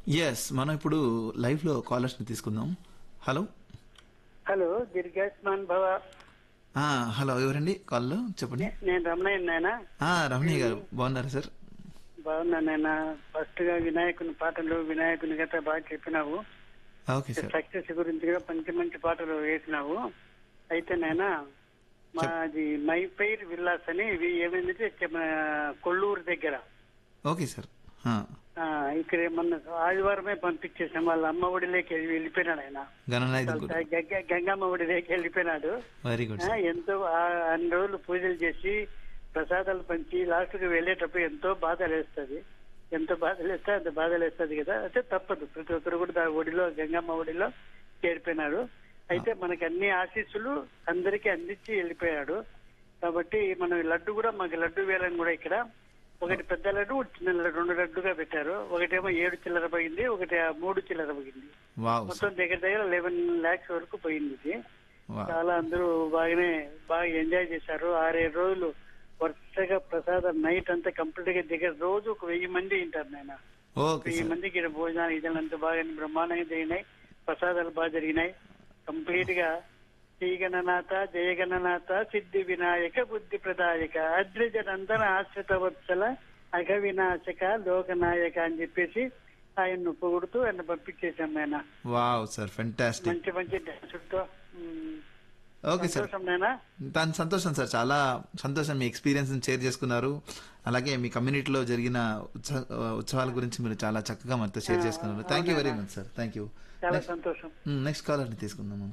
yes మనం ఇప్పుడు live లో కాలర్స్ ని తీసుకుందాం హలో హలో దీర్ఘాయుష్మాన్ భవ ఆ, హలో ఎవరండి కాల్లో చెప్పండి నే- నేను రమణయ్య నాయన ఆ, రమణీయ గారు బాగున్నారా సార్ బాగున్నా నాయన ఫస్ట్ గా వినాయకుని పాటలు వినాయకుని గత బాగా చెప్పినావు ఓకే సార్ సక్సెస్ గురించి కూడా మంచి మంచి పాటలు వేసినావు అయితే నాయన మాది మై పైర్ విల్లాస్ అని ఇవి ఏమైందంటే చె- మన కొల్లూరు దగ్గర ఓకే సార్ ఆ, ఆ, ఇక్కడ మొన్న ఆదివారమే పంపించేసాం వాళ్ళ అమ్మ ఒడిలోకి వెళ్ళి వెళ్ళిపోయినాడు ఆయన గణనాయుడు గురు గంగ- గంగమ్మ ఒడిలోకి వెళ్ళిపోయినాడు వెరీ గుడ్ ఆ, సార్ ఎంతో ఆ అన్ని రోజులు పూజలు చేసి ప్రసాదాలు పంచి లాస్ట్ కి వెళ్ళేటప్పుడు ఎంతో బాధ లేస్తుంది ఎంతో బాధ లేస్తే అంత బాధ లేస్తుంది కదా అయితే తప్పదు ప్రతి ఒక్కరు కూడా దా- ఒడిలో గంగమ్మ ఒడిలో చేరిపోయినాడు అయితే మనకి అన్ని ఆశీస్సులు అందరికీ అందించి వెళ్ళిపోయాడు కాబట్టి మనం ఈ లడ్డు కూడా మాకు లడ్డు వేలని కూడా ఇక్కడ ఒకటి పెద్ద లడ్డు ఒకటి చిన్న లడ్డు రెండు లడ్డుగా పెట్టారు ఒకటేమో ఏడు చిల్లర పోయింది ఒకటి ఆ మూడు చిల్లర పోయింది వావ్ సార్ మొత్తం దగ్గర దగ్గర లెవెన్ లాక్స్ వరకు పోయింది ఇది వావ్ చాలా అందరూ బాగానే బాగా ఎంజాయ్ చేశారు ఆరేడు రోజులు వరుసగా ప్రసాదం నైట్ అంతా కంప్లీట్ గా దగ్గర రోజు ఒక వెయ్యి మంది వింటారు నాయన ఓకే వెయ్యి సార్ మందికి ఇక్కడ భోజనాలు ఇదంతా బాగా బ్రహ్మాండంగా జరిగినాయి ప్రసాదాలు బాగా జరిగినాయి కంప్లీట్ గా శ్రీగణనాథ జయగణనాథ సిద్ధి వినాయక బుద్ధి ప్రదాయక అద్రిజనందన ఆశ్రిత వత్సల అఘ వినాశక లోకనాయక అని చెప్పేసి ఆయన్ను పొగుడుతూ ఆయన పంపించేశాం ఆయన వావ్ సార్ ఫెంటాస్టిక్ మంచి మంచి డాన్సులతో ఉమ్, ఓకే సార్ సంతోషం నాయనా దాని సంతోషం సార్ చాలా సంతోషం మీ ఎక్స్పీరియన్స్ షేర్ చేసుకున్నారు అలాగే మీ కమ్యూనిటీలో జరిగిన ఉత్సవ ఉత్సవాల గురించి మీరు చాలా చక్కగా మనతో షేర్ చేసుకున్నారు thank you very much sir thank you చాలా సంతోషం నెక్స్ట్ కాలర్ని తీసుకుందాము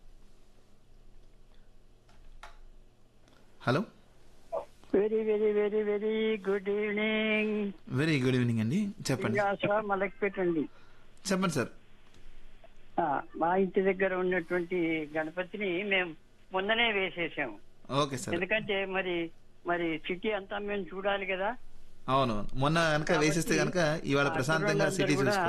hello very very very very good evening very good evening అండి చెప్పండి మలకి పెట్టండి చెప్పండి సార్ మా ఇంటి దగ్గర ఉన్నటువంటి గణపతిని మేము మొన్ననే వేసేసాము ఓకే సార్ ఎందుకంటే మరి మరి సిటీ అంతా మేము చూడాలి కదా అవును మొన్న కనుక వేసేస్తే కనుక ఇవాళ ఆ ప్రశాంతంగా కుర్రోళ్ళందరూ సిటీ కూడా చూసుకో